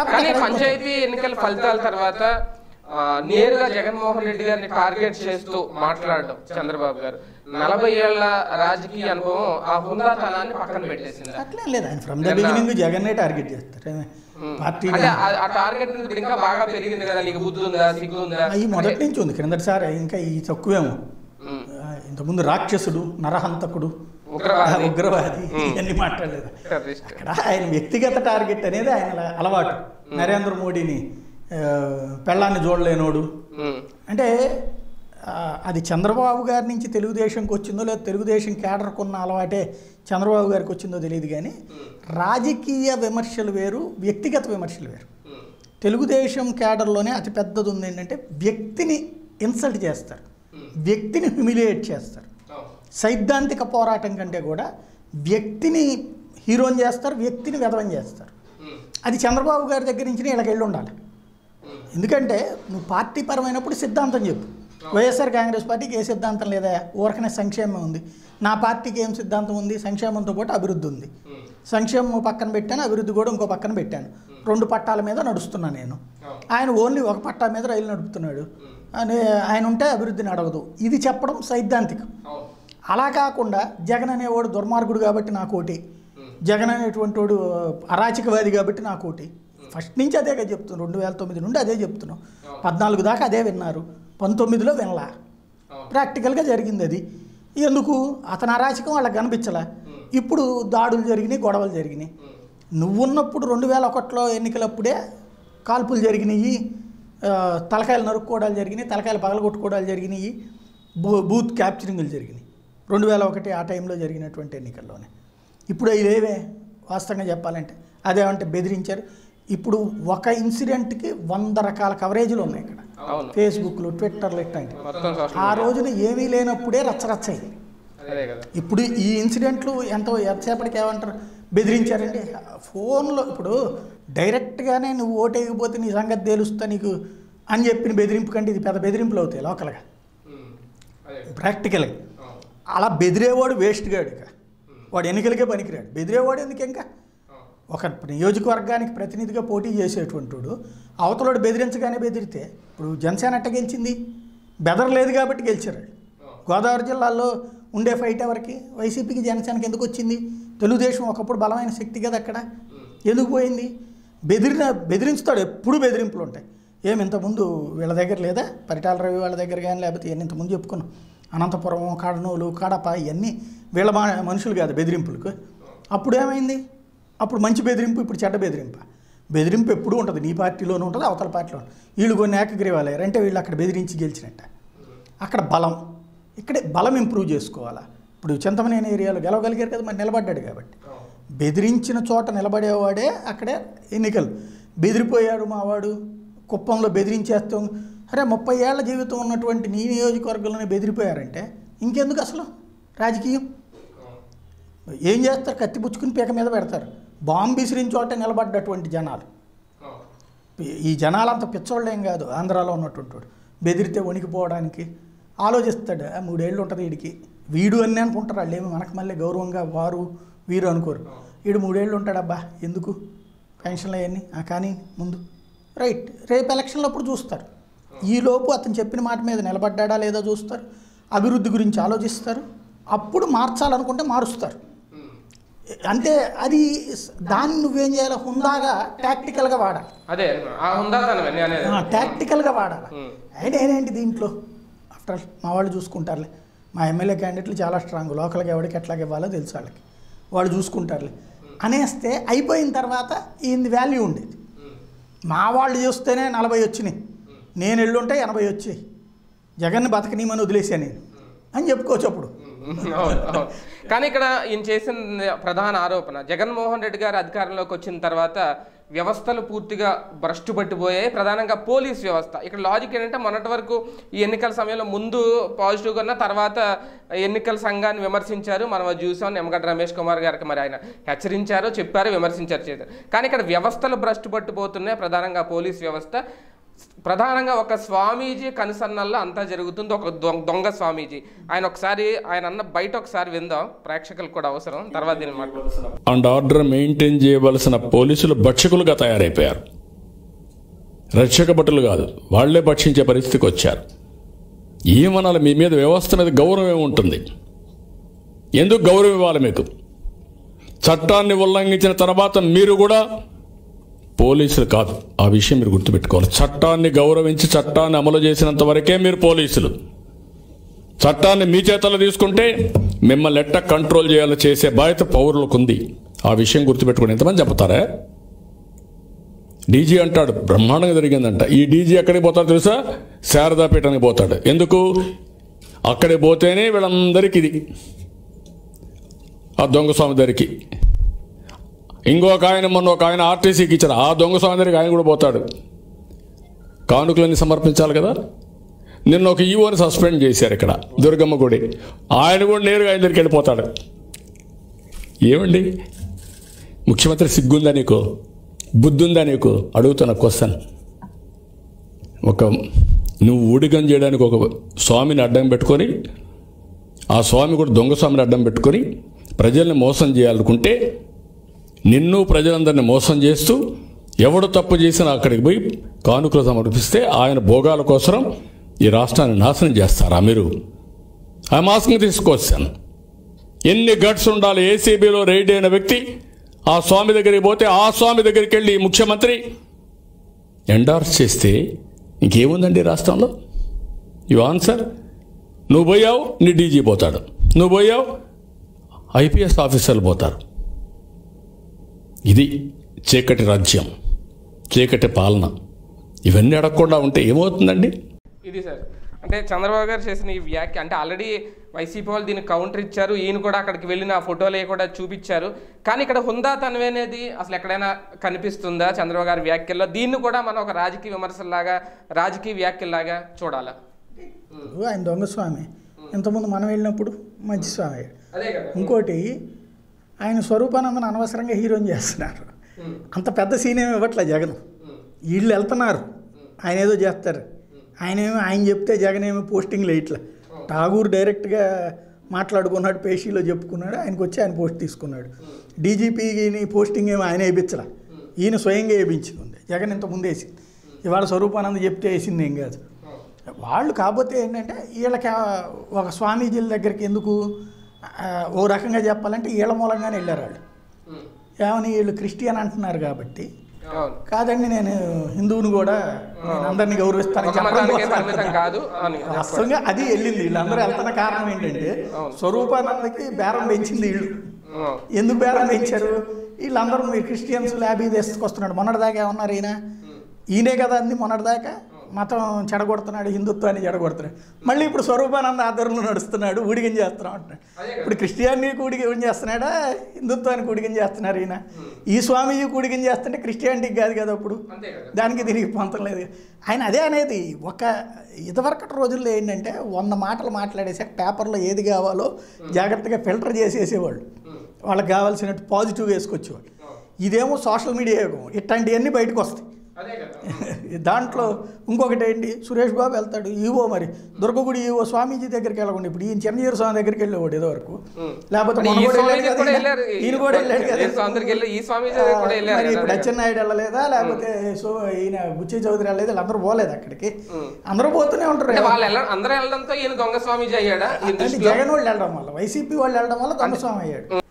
కాకపోతే కానీ అక్కడ పంచాయతీ ఎన్నికల ఫలితాల తర్వాత ఆ, నేరుగా జగన్మోహన్ రెడ్డి గారిని టార్గెట్ చేస్తూ మాట్లాడడం చంద్రబాబు గారు నలభై ఏళ్ల రాజకీయ అనుభవం ఆ హుందాతనాన్ని పక్కన పెట్టేసింది అట్లేం లేదు ఆయన ఫ్రమ్ ద బిగినింగ్ జగన్నే టార్గెట్ చేస్తారు ఏమి? పార్టీ అంటే ఆ- ఆ టార్గెట్ ఇప్పుడు ఇంకా బాగా పెరిగింది కదా నీకు బుద్ధి ఉందా సిగ్గు ఉందా ఈ మొదటి నుంచి ఉంది క్రిందటిసారి ఇంకా ఈ తక్కువేమో ఉమ్, ఆ, ఇంతకుముందు రాక్షసుడు నరహంతకుడు ఉగ్రవాది. ఆ, ఉగ్రవాది ఇవన్నీ మాట్లాడలేదు టెర్రరిస్ట్. అక్కడ ఆయన వ్యక్తిగత టార్గెట్ అనేది ఆయన అల- అలవాటు నరేంద్ర మోడీని ఆ, పెళ్ళాన్ని చూడలేనోడు ఉమ్, అంటే ఆ, అది చంద్రబాబు గారి నుంచి తెలుగుదేశంకి వచ్చిందో లేదా తెలుగుదేశం కేడర్కు ఉన్న అలవాటే చంద్రబాబు గారికి వచ్చిందో తెలియదు కానీ రాజకీయ విమర్శలు వేరు వ్యక్తిగత విమర్శలు వేరు ఉమ్, తెలుగుదేశం కేడర్లోనే అతి పెద్దది ఉంది ఏంటంటే వ్యక్తిని ఇన్సల్ట్ చేస్తారు వ్యక్తిని హ్యూమిలియేట్ చేస్తారు అవును. సైద్ధాంతిక పోరాటం కంటే కూడా వ్యక్తిని హీరోని చేస్తారు వ్యక్తిని వెధవం చేస్తారు ఉమ్, అది చంద్రబాబు గారి దగ్గర నుంచి వీళ్ళకి వెళ్ళి ఉండాలి ఎందుకంటే నువ్వు పార్టీ పరమైనప్పుడు సిద్ధాంతం చెప్పు వైఎస్ఆర్ కాంగ్రెస్ పార్టీకి ఏ సిద్ధాంతం లేదా ఊరకనే సంక్షేమం ఉంది నా పార్టీకి ఏం సిద్ధాంతం ఉంది సంక్షేమంతో పాటు అభివృద్ధి ఉంది ఉమ్, సంక్షేమం పక్కన పెట్టాను అభివృద్ధి కూడా ఇంకో పక్కన పెట్టాను రెండు పట్టాల మీద నడుస్తున్నా నేను ఆయన ఓన్లీ ఒక పట్టా మీద రైలు నడుపుతున్నాడు అని ఆయన ఉంటే అభివృద్ధి నడవదు ఇది చెప్పడం సైద్ధాంతికం అవును. అలా కాకుండా జగన్ అనేవాడు దుర్మార్గుడు కాబట్టి నా కోటి జగన్ అనేటువంటి వాడు అరాచకవాది కాబట్టి నా కోటి ఫస్ట్ నుంచి అదే కదా చెప్తున్నాం రెండు వేల తొమ్మిది నుండి అదే చెప్తున్నాం పద్నాలుగు దాకా అదే విన్నారు పంతొమ్మిదిలో వినలా ప్రాక్టికల్గా జరిగింది అది ఎందుకు అతని అరాచకం వాళ్ళకి కనిపించలే ఇప్పుడు దాడులు జరిగినాయి గొడవలు జరిగినాయి నువ్వున్నప్పుడు రెండు వేల ఒకటిలో ఎన్నికలప్పుడే కాల్పులు జరిగినాయి ఆ, తలకాయలు నరుక్కోవడాలు జరిగినాయి తలకాయలు పగలగొట్టుకోవడాలు జరిగినాయి బూ బూత్ క్యాప్చరింగ్లు జరిగినాయి రెండు వేల ఒకటి ఆ టైంలో జరిగినటువంటి ఎన్నికల్లోనే ఇప్పుడు అవి లేవే వాస్తవంగా చెప్పాలంటే అదేమంటే బెదిరించారు ఇప్పుడు ఒక ఇన్సిడెంట్కి వంద రకాల కవరేజీలు ఉన్నాయి ఇక్కడ అవును ఫేస్బుక్లు ట్విట్టర్లు ఇట్లాంటి మొత్తం సోషల్ ఆ రోజున ఏమీ లేనప్పుడే రచ్చరచ్చయింది అదే కదా ఇప్పుడు ఈ ఇన్సిడెంట్లు ఎంత ఎంతసేపటికి ఏమంటారు బెదిరించారండి ఫోన్లో ఇప్పుడు డైరెక్ట్గానే నువ్వు ఓటేయకపోతే నీ సంగతి తేలుస్తా నీకు అని చెప్పిన బెదిరింపు కంటే ఇది పెద్ద బెదిరింపులు అవుతాయి లోకల్గా ఉమ్, అదే ప్రాక్టికల్గా అవును. అలా బెదిరేవాడు వేస్ట్ గాడు ఇక వాడు ఎన్నికలకే పనికిరాడు బెదిరేవాడు ఎందుకు ఇంకా అవును. ఒక నియోజకవర్గానికి ప్రతినిధిగా పోటీ చేసేటువంటి వాడు అవతలోడు బెదిరించగానే బెదిరితే ఇప్పుడు జనసేన అట్ట గెలిచింది బెదరలేదు కాబట్టి గెలిచారు వాళ్ళు. గోదావరి జిల్లాలో ఉండే ఫైట్ ఎవరికి వైసీపీకి జనసేనకి ఎందుకు వచ్చింది తెలుగుదేశం ఒకప్పుడు బలమైన శక్తి కదా అక్కడ ఎందుకు పోయింది బెదిరిన బెదిరించుతాడు ఎప్పుడు బెదిరింపులు ఉంటాయి ఏమి ఇంతకుముందు వీళ్ళ దగ్గర లేదా పరిటాల రవి వాళ్ళ దగ్గర కానీ లేకపోతే ఇవన్నీ ఇంతకుముందు చెప్పుకున్నాం అనంతపురం కడనూలు కడప ఇవన్నీ వీళ్ళ మా మనుషులు కాదు బెదిరింపులకు అప్పుడు ఏమైంది అప్పుడు మంచి బెదిరింపు ఇప్పుడు చెడ్డ బెదిరింపు బెదిరింపు ఎప్పుడూ ఉంటుంది నీ పార్టీలోనూ ఉంటుంది అవతల పార్టీలో ఉంటుంది వీళ్ళు కొన్ని ఏకగ్రీవాలయ్యారు అంటే వీళ్ళు అక్కడ బెదిరించి గెలిచినట్ట అక్కడ బలం ఇక్కడే బలం ఇంప్రూవ్ చేసుకోవాలా ఇప్పుడు చింతమనేని ఏరియాలో గెలవగలిగారు కదా మరి నిలబడ్డాడు కాబట్టి బెదిరించిన చోట నిలబడేవాడే అక్కడే ఎన్నికలు బెదిరిపోయాడు మావాడు కుప్పంలో బెదిరించేస్తాం అరే ముప్పై ఏళ్ల జీవితం ఉన్నటువంటి నీ నియోజకవర్గంలోనే బెదిరిపోయారంటే ఇంకెందుకు అసలు రాజకీయం ఏం చేస్తారు కత్తి పుచ్చుకుని పీక మీద పెడతారు బాంబు విసిరిన చోట నిలబడ్డటువంటి జనాలు ఈ- ఈ జనాలంత పిచ్చోళ్ళేం కాదు ఆంధ్రాలో ఉన్నటువంటి వాడు బెదిరితే వణికిపోవడానికి ఆలోచిస్తాడు "ఆ, మూడేళ్ళు ఉంటుంది వీడికి వీడు అని అనుకుంటారు వాళ్ళు ఏమి మనకు మళ్ళీ గౌరవంగా వారు వీరు అనుకోరు వీడు మూడేళ్ళు ఉంటాడబ్బా ఎందుకు పెన్షన్లు అవన్నీ "ఆ, కానీ ముందు రైట్ రేపు ఎలక్షన్లో అప్పుడు చూస్తారు ఈలోపు అతను చెప్పిన మాట మీద నిలబడ్డాడా లేదో చూస్తారు అభివృద్ధి గురించి ఆలోచిస్తారు అప్పుడు మార్చాలనుకుంటే మారుస్తారు అంటే అది దాన్ని నువ్వేం చేయాలి హుందాగా టాక్టికల్గా వాడాలి అదే ఆ హుందాతనం నేను అనేది టాక్టికల్గా వాడాలి ఉమ్. అయినా ఏంటి దీంట్లో ఆఫ్టర్ ఆల్ మా వాళ్ళు చూసుకుంటారులే మా ఎమ్మెల్యే క్యాండిడేట్లు చాలా స్ట్రాంగ్ లోకల్గా ఎవరికి ఎట్లాగే ఇవ్వాలో తెలుసు వాళ్ళకి వాళ్ళు చూసుకుంటారులే అనేస్తే అయిపోయిన తర్వాత ఈయన వాల్యూ ఉండేది మా వాళ్ళు చూస్తేనే నలభై వచ్చినాయి నేను ఎల్లుంటే ఎనభై వచ్చాయి జగన్ బతకనీమని వదిలేసాను నేను అని చెప్పుకోవచ్చు అప్పుడు అవును, అవును. కానీ ఇక్కడ ఈయన చేసిన ప్రధాన ఆరోపణ జగన్మోహన్ రెడ్డి గారు అధికారంలోకి వచ్చిన తర్వాత వ్యవస్థలు పూర్తిగా భ్రష్టు పట్టిపోయాయి ప్రధానంగా పోలీస్ వ్యవస్థ ఇక్కడ లాజిక్ ఏంటంటే మొన్నటి వరకు ఈ ఎన్నికల సమయంలో ముందు పాజిటివ్గా ఉన్న తర్వాత ఎన్నికల సంఘాన్ని విమర్శించారు మనం అది చూసాం నిమ్మగడ్డ రమేష్ కుమార్ గారికి మరి ఆయన హెచ్చరించారు చెప్పారు విమర్శించారు చేశారు కానీ ఇక్కడ వ్యవస్థలు భ్రష్టు పట్టిపోతున్నాయి ప్రధానంగా పోలీస్ వ్యవస్థ ప్రధానంగా ఒక స్వామీజీ కనుసన్నల్లో అంతా జరుగుతుంది ఒక దొంగ దొంగ స్వామీజీ ఆయన ఒకసారి ఆయన అన్న బయట ఒకసారి విందాం ప్రేక్షకులకు కూడా అవసరం తర్వాత దీన్ని మాట్లాడుతున్నాం అండ్ ఆర్డర్ మెయింటైన్ చేయవలసిన పోలీసులు భక్షకులుగా తయారైపోయారు రక్షక భటులు కాదు వాళ్లే భక్షించే పరిస్థితికి వచ్చారు ఏమనాలి మీ మీద వ్యవస్థ మీద గౌరవం ఏముంటుంది ఎందుకు గౌరవం ఇవ్వాలి మీకు చట్టాన్ని ఉల్లంఘించిన తర్వాత మీరు కూడా పోలీసులు కాదు ఆ విషయం మీరు గుర్తుపెట్టుకోవాలి చట్టాన్ని గౌరవించి చట్టాన్ని అమలు చేసినంత వరకే మీరు పోలీసులు చట్టాన్ని మీ చేతల్లో తీసుకుంటే మిమ్మల్ని ఎట్ట కంట్రోల్ చేయాలో చేసే బాధ్యత పౌరులకు ఉంది ఆ విషయం గుర్తుపెట్టుకుని ఎంతమంది చెప్తారా డీజీ అంటాడు బ్రహ్మాండంగా జరిగిందంట ఈ డీజీ ఎక్కడికి పోతాడు తెలుసా శారదాపీఠానికి పోతాడు ఎందుకు అక్కడికి పోతేనే వీళ్ళందరికీ ఇది ఆ దొంగ స్వామి దగ్గరికి ఇంకొక ఆయన మొన్న ఒక ఆయన ఆర్టీసీకి ఇచ్చారు ఆ దొంగ స్వామి దగ్గరికి ఆయన కూడా పోతాడు కానుకలన్నీ సమర్పించాలి కదా నిన్న ఒక ఈవోని సస్పెండ్ చేశారు ఇక్కడ దుర్గమ్మ గుడి ఆయన కూడా నేరుగా ఆయన దగ్గరికి వెళ్ళిపోతాడు ఏమండి ముఖ్యమంత్రి సిగ్గుందా నీకు బుద్ధుందా నీకు అడుగుతున్న క్వశ్చన్ ఒక నువ్వు ఊడిగం చేయడానికి ఒక స్వామిని అడ్డం పెట్టుకొని ఆ స్వామి కూడా దొంగ స్వామిని అడ్డం పెట్టుకొని ప్రజల్ని మోసం చేయాలనుకుంటే నిన్ను ప్రజలందరినీ మోసం చేస్తూ ఎవడు తప్పు చేసినా అక్కడికి పోయి కానుకలు సమర్పిస్తే ఆయన భోగాల కోసం ఈ రాష్ట్రాన్ని నాశనం చేస్తారా మీరు ఆ మాస్క్ని తీసుకొచ్చాను ఎన్ని గట్స్ ఉండాలి ఏసీబీలో రైడ్ అయిన వ్యక్తి ఆ స్వామి దగ్గరికి పోతే ఆ స్వామి దగ్గరికి వెళ్ళి ముఖ్యమంత్రి ఎండార్స్ చేస్తే ఇంకేముందండి ఈ రాష్ట్రంలో యు ఆన్సర్ నువ్వు పోయావు నీ డీజీ పోతాడు నువ్వు పోయావు ఐపీఎస్ ఆఫీసర్లు పోతారు ఇది చీకటి రాజ్యం చీకటి పాలన ఇవన్నీ అడగకుండా ఉంటే ఏమవుతుందండి ఇది సార్ అంటే చంద్రబాబు గారు చేసిన ఈ వ్యాఖ్య అంటే ఆల్రెడీ వైసీపీ వాళ్ళు దీనికి కౌంటర్ ఇచ్చారు ఈయన కూడా అక్కడికి వెళ్ళిన ఆ ఫోటోలు అవి కూడా చూపించారు కానీ ఇక్కడ హుందాతనం అనేది అసలు ఎక్కడైనా కనిపిస్తుందా చంద్రబాబు గారి వ్యాఖ్యల్లో దీన్ని కూడా మనం ఒక రాజకీయ విమర్శలాగా రాజకీయ వ్యాఖ్యలాగా చూడాలా ఇప్పుడు ఆయన దొంగ స్వామి ఇంతకుముందు మనం వెళ్ళినప్పుడు మంచి స్వామి అయ్యాడు. అదే కదా ఇంకోటి ఆయన స్వరూపానందన అనవసరంగా హీరోని చేస్తున్నారు అంత పెద్ద సీన్ ఏమి ఇవ్వట్లే జగన్ వీళ్ళు వెళ్తున్నారు ఆయన ఏదో చేస్తారు ఆయన ఏమో ఆయన చెప్తే జగన్ ఏమో పోస్టింగ్లు వేయట్లే ఠాగూర్ డైరెక్ట్గా మాట్లాడుకున్నాడు పేషీలో చెప్పుకున్నాడు ఆయనకు వచ్చి ఆయన పోస్ట్ తీసుకున్నాడు డీజీపీని పోస్టింగ్ ఏమో ఆయన వేయించలే ఈయన స్వయంగా వేయించుకుంది జగన్ ఇంత ముందు వేసింది ఇవాళ స్వరూపానంద చెప్తే వేసింది ఏం కాదు వాళ్ళు కాకపోతే ఏంటంటే వీళ్ళకి ఆ ఒక స్వామీజీల దగ్గరికి ఎందుకు ఆ, ఓ రకంగా చెప్పాలంటే వీళ్ళ మూలంగానే వెళ్ళారు వాళ్ళు ఏమని వీళ్ళు క్రిస్టియన్ అంటున్నారు కాబట్టి అవును కాదండి నేను హిందువుని కూడా నేను అందరినీ గౌరవిస్తానని ఒక చెప్పడం మతానికే కోసం పరిమితం కాదు అని వాస్తవంగా అది వెళ్ళింది వీళ్ళందరూ వెళ్తున్న కారణం ఏంటంటే స్వరూపానందకి బేరం పెంచింది వీళ్ళు అవును. ఎందుకు బేరం పెంచారు వీళ్ళందరూ మీరు క్రిస్టియన్స్ ల్యాబీ తీసుకొస్తున్నాడు మొన్నటిదాకా ఏమన్నారు ఈయన ఈయనే కదా అంది మొన్నటిదాకా మతం చెడగొడుతున్నాడు హిందుత్వాన్ని చెడగొడుతున్నాడు మళ్ళీ ఇప్పుడు స్వరూపానంద ఆధ్వర్యంలో నడుస్తున్నాడు ఊడిగం చేస్తున్నాం అంటున్నాడు ఇప్పుడు క్రిస్టియానిటీకి ఊడిగం చేస్తున్నాడా హిందుత్వానికి ఊడిగం చేస్తున్నారు ఈయన ఈ స్వామీజీకి ఊడిగం చేస్తుంటే క్రిస్టియానిటీకి కాదు కదా అప్పుడు అంతే కదా దానికి తిరిగి పొంతం లేదు ఆయన అదే అనేది ఒక ఇదివరకటి రోజుల్లో ఏంటంటే వంద మాటలు మాట్లాడేసాక పేపర్లో ఏది కావాలో జాగ్రత్తగా ఫిల్టర్ చేసేసేవాళ్ళు వాళ్ళకి కావాల్సినట్టు పాజిటివ్ వేసుకొచ్చేవాళ్ళు ఇదేమో సోషల్ మీడియా యుగం ఇట్లాంటివన్నీ బయటకు వస్తాయి అదే కదా దాంట్లో ఇంకొకటి ఏంటి సురేష్ బాబు వెళ్తాడు ఈవో మరి దుర్గగుడి ఈవో స్వామీజీ దగ్గరికి వెళ్ళకుండా ఇప్పుడు ఈయన చిరంజీవి స్వామి దగ్గరికి వెళ్ళేవాడు ఏదో వరకు లేకపోతే మరి మొన్న ఈ కూడా స్వామీజీ వెళ్ళాడు కూడా కదా వెళ్ళారు. ఈయన. ఈయన కూడా వెళ్ళాడు కదా ఏ స్వామి దగ్గరికి వెళ్ళి- ఈ స్వామీజీ దగ్గరికి కూడా వెళ్ళారు మరి కదా. ఇప్పుడు అచ్చెన్నాయుడు వెళ్ళలేదా లేకపోతే సో ఈయన బుచ్చి చౌదరి వెళ్ళలేదు వీళ్ళందరూ పోలేదు అక్కడికి అందరూ పోతూనే ఉంటారు అంటే వాళ్ళు వెళ్ళ అందరూ వెళ్ళడంతో ఈయన దొంగ స్వామీజీ అయ్యాడా ఈ అంటే దృష్టిలో జగన్ వాళ్ళు వెళ్ళడం వల్ల వైసీపీ వాళ్ళు వెళ్ళడం వల్ల దొంగ స్వామి అయ్యాడు